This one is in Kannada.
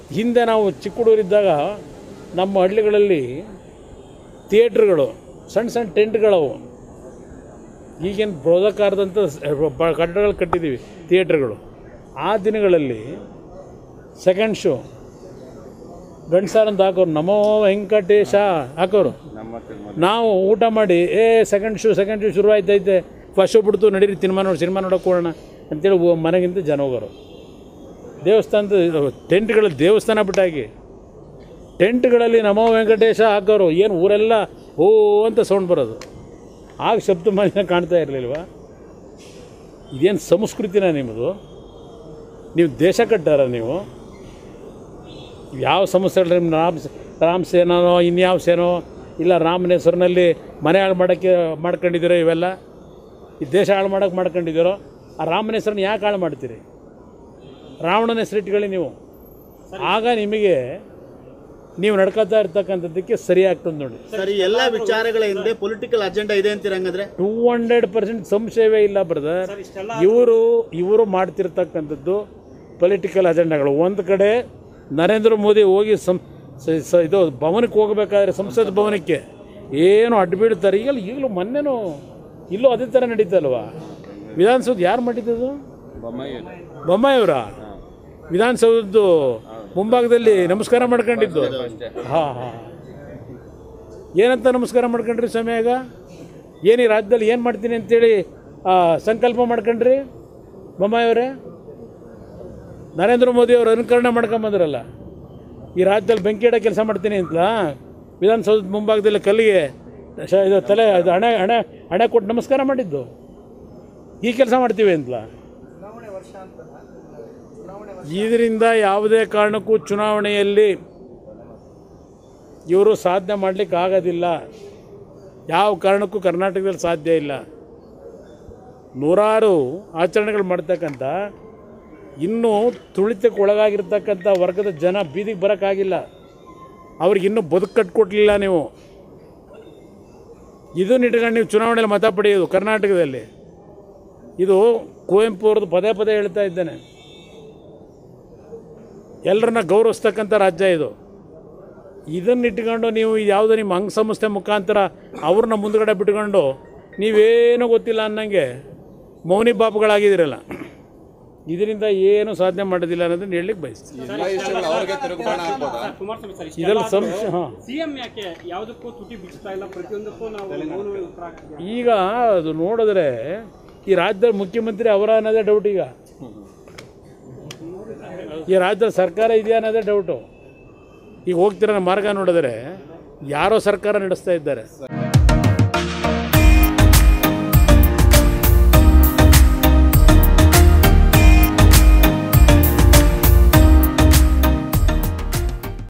ಹಿಂದೆ ನಾವು ಚಿಕ್ಕ ಹುಡುಗರಿದ್ದಾಗ ನಮ್ಮ ಹಳ್ಳಿಗಳಲ್ಲಿ ಥಿಯೇಟ್ರ್ಗಳು ಸಣ್ಣ ಸಣ್ಣ ಟೆಂಟ್ಗಳವು ಈಗೇನು ಬೃಹದಾಕಾರದಂಥ ಸ- ಬ- ಕಟ್ಟಡಗಳು ಕಟ್ಟಿದ್ದೀವಿ ಥಿಯೇಟ್ರ್ಗಳು ಆ ದಿನಗಳಲ್ಲಿ ಸೆಕೆಂಡ್ ಶೋ ಗಂಡಸಾರಂತ ಹಾಕೋರು ನಮೋ ವೆಂಕಟೇಶ ಹಾಕೋರು ನಾವು ಊಟ ಮಾಡಿ ಏ ಸೆಕೆಂಡ್ ಶೋ ಸೆಕೆಂಡ್ ಶೋ ಶುರು ಆಯ್ತೈತೆ ಫಸ್ಟ್ ಶೋ ಬಿಡ್ತು ನಡೀರಿ ಸಿನಿಮಾ ನೋಡಿ ಸಿನಿಮಾ ನೋಡೋಕೆ ಹೋಗೋಣ ಅಂತೇಳಿ ಹೋ- ಮನೆಗಿಂತ ಜನ ಹೋಗೋರು ದೇವಸ್ಥಾನದ ಇದು ಟೆಂಟ್ಗಳು ದೇವಸ್ಥಾನ ಬಿಟ್ಟಾಗಿ ಟೆಂಟ್ಗಳಲ್ಲಿ ನಮೋ ವೆಂಕಟೇಶ ಹಾಕೋರು ಏನು ಊರೆಲ್ಲ ಓ ಅಂತ ಸೌಂಡ್ ಬರೋದು ಆಗ ಶಬ್ದ ಮಾಲಿನ್ಯ ಕಾಣ್ತಾ ಇರಲಿಲ್ವಾ ಇದೇನು ಸಂಸ್ಕೃತಿನ ನಿಮ್ಮದು ನೀವು ದೇಶ ಕಟ್ಟಾರ ನೀವು ಯಾವ ಸಂಸ್ಥೆಗಳು ನಿಮ್ಮ ರಾಮ್ ರಾಮ್ ಸೇನೋ ಇನ್ಯಾವ ಸೇನೋ ಇಲ್ಲ ರಾಮನ ಹೆಸರಿನಲ್ಲಿ ಮನೆ ಹಾಳು ಮಾಡೋಕ್ಕೆ ಮಾಡ್ಕೊಂಡಿದ್ದೀರೋ ಇವೆಲ್ಲ ಈ ದೇಶ ಹಾಳು ಮಾಡೋಕ್ಕೆ ಮಾಡ್ಕೊಂಡಿದ್ದೀರೋ ಆ ರಾಮನ ಹೆಸರನ್ನ ಯಾಕೆ ಹಾಳು ಮಾಡ್ತೀರಿ ರಾವಣನ ಹೆಸರು ಇಟ್ಕೊಳ್ಳಿ ನೀವು ಆಗ ನಿಮಗೆ ನೀವು ನಡ್ಕೊತಾ ಇರ್ತಕ್ಕಂಥದ್ದಕ್ಕೆ ಸರಿ ಆಗ್ತದೆ ನೋಡಿ ಸರ್ ಈ ಎಲ್ಲ ವಿಚಾರಗಳ ಹಿಂದೆ ಪೊಲಿಟಿಕಲ್ ಅಜೆಂಡಾ ಇದೆ ಅಂತೀರ ಹಂಗಂದ್ರೆ ಟೂ ಹಂಡ್ರೆಡ್ ಪರ್ಸೆಂಟ್ ಸಂಶಯವೇ ಇಲ್ಲ ಬ್ರದರ್ ಇವರು ಇವರು ಮಾಡ್ತಿರ್ತಕ್ಕಂಥದ್ದು ಪೊಲಿಟಿಕಲ್ ಅಜೆಂಡಾಗಳು ಒಂದು ಕಡೆ ನರೇಂದ್ರ ಮೋದಿ ಹೋಗಿ ಸಂ ಸ- ಸ- ಇದು ಭವನಕ್ಕೆ ಹೋಗಬೇಕಾದ್ರೆ ಸಂಸತ್ ಭವನಕ್ಕೆ ಏನು ಅಡ್ಬಿಡ್ತಾರೆ ಈಗಲೂ ಈಗಲೂ ಮೊನ್ನೆನೂ ಇಲ್ಲೂ ಅದೇ ಥರ ನಡೀತಲ್ವಾ ವಿಧಾನಸೌಧ ಯಾರು ಮಾಡಿದ್ದು ಬೊಮ್ಮಾಯಿಯವರ ವಿಧಾನಸೌಧದ್ದು ಮುಂಭಾಗದಲ್ಲಿ ನಮಸ್ಕಾರ ಮಾಡ್ಕೊಂಡಿದ್ದು ಹಾಂ ಹಾಂ ಏನಂತ ನಮಸ್ಕಾರ ಮಾಡ್ಕೊಂಡ್ರಿ ಸಮಯಾಗ ಏನು ಈ ರಾಜ್ಯದಲ್ಲಿ ಏನು ಮಾಡ್ತೀನಿ ಅಂತೇಳಿ ಆ, ಸಂಕಲ್ಪ ಮಾಡ್ಕೊಂಡ್ರಿ ಬೊಮ್ಮಾಯಿಯವರೇ ನರೇಂದ್ರ ಮೋದಿ ಅವರು ಅನುಕರಣೆ ಮಾಡ್ಕೊಂಬಂದ್ರಲ್ಲ ಈ ರಾಜ್ಯದಲ್ಲಿ ಬೆಂಕಿ ಇಡೋ ಕೆಲಸ ಮಾಡ್ತೀನಿ ಅಂತಲಾ ವಿಧಾನಸೌಧದ ಮುಂಭಾಗದಲ್ಲಿ ಕಲ್ಲಿಗೆ ಶ- ಇದು ತಲೆ ಇದು ಹಣೆ ಹಣೆ ಹಣೆ ಕೊಟ್ಟು ನಮಸ್ಕಾರ ಮಾಡಿದ್ದು ಈ ಕೆಲಸ ಮಾಡ್ತೀವಿ ಅಂತಲಾ ಇದರಿಂದ ಯಾವುದೇ ಕಾರಣಕ್ಕೂ ಚುನಾವಣೆಯಲ್ಲಿ ಇವರು ಸಾಧನೆ ಮಾಡಲಿಕ್ಕೆ ಆಗೋದಿಲ್ಲ ಯಾವ ಕಾರಣಕ್ಕೂ ಕರ್ನಾಟಕದಲ್ಲಿ ಸಾಧ್ಯ ಇಲ್ಲ ನೂರಾರು ಆಚರಣೆಗಳು ಮಾಡ್ತಕ್ಕಂಥ ಇನ್ನೂ ತುಳಿತಕ್ಕೆ ಒಳಗಾಗಿರ್ತಕ್ಕಂಥ ವರ್ಗದ ಜನ ಬೀದಿಗೆ ಬರೋಕ್ಕಾಗಿಲ್ಲ ಅವ್ರಿಗೆ ಇನ್ನೂ ಬದುಕು ಕಟ್ಕೊಟ್ಲಿಲ್ಲ ನೀವು ಇದನ್ನ ಇಟ್ಕೊಂಡು ನೀವು ಚುನಾವಣೆಯಲ್ಲಿ ಮತ ಪಡೆಯೋದು ಕರ್ನಾಟಕದಲ್ಲಿ ಇದು ಕುವೆಂಪು ಅವ್ರದ್ದು ಪದೇ ಪದೇ ಹೇಳ್ತಾ ಇದ್ದೇನೆ ಎಲ್ಲರನ್ನ ಗೌರವಿಸ್ತಕ್ಕಂಥ ರಾಜ್ಯ ಇದು ಇದನ್ನ ಇಟ್ಕೊಂಡು ನೀವು ಯಾವುದೋ ನಿಮ್ಮ ಅಂಗಸಂಸ್ಥೆ ಮುಖಾಂತರ ಅವ್ರನ್ನ ಮುಂದ್ಗಡೆ ಬಿಟ್ಕೊಂಡು ನೀವೇನೂ ಗೊತ್ತಿಲ್ಲ ಅನ್ನಂಗೆ ಮೌನಿ ಬಾಪುಗಳಾಗಿದ್ದೀರಲ್ಲ ಇದರಿಂದ ಏನು ಸಾಧನೆ ಮಾಡೋದಿಲ್ಲ ಅನ್ನೋದನ್ನ ಹೇಳಲಿಕ್ಕೆ ಬಯಸ್ತೀನಿ ಎಲ್ಲ ಇಷ್ಟಗಳು ಅವ್ರಿಗೆ ತಿರುಗುಬಾಣ ಆಗ್ಬೋದಾ ಕುಮಾರಸ್ವಾಮಿ ಸರ್ ಇದರಲ್ಲಿ ಸಂಶಯ ಹಾಂ ಸಿಎಂ ಯಾಕೆ ಯಾವುದಕ್ಕೂ ತುಟಿ ಬಿಚ್ಚುತ್ತಾ ಇಲ್ಲ ಪ್ರತಿಯೊಂದಕ್ಕೂ ನಾವು ಮೌನವೇ ಉತ್ತರ ಹಾಕ್ತೀವಿ ಈಗ ಅದು ನೋಡಿದ್ರೆ ಈ ರಾಜ್ಯದ ಮುಖ್ಯಮಂತ್ರಿ ಅವರ ಅನ್ನೋದೇ ಡೌಟ್ ಈಗ ಈ ರಾಜ್ಯದ ಸರ್ಕಾರ ಇದೆಯಾ ಅನ್ನೋದೇ ಡೌಟು ಈಗ ಹೋಗ್ತಿರೋ ಮಾರ್ಗ ನೋಡಿದ್ರೆ ಯಾರೋ ಸರ್ಕಾರ ನಡೆಸ್ತಾ ಇದ್ದಾರೆ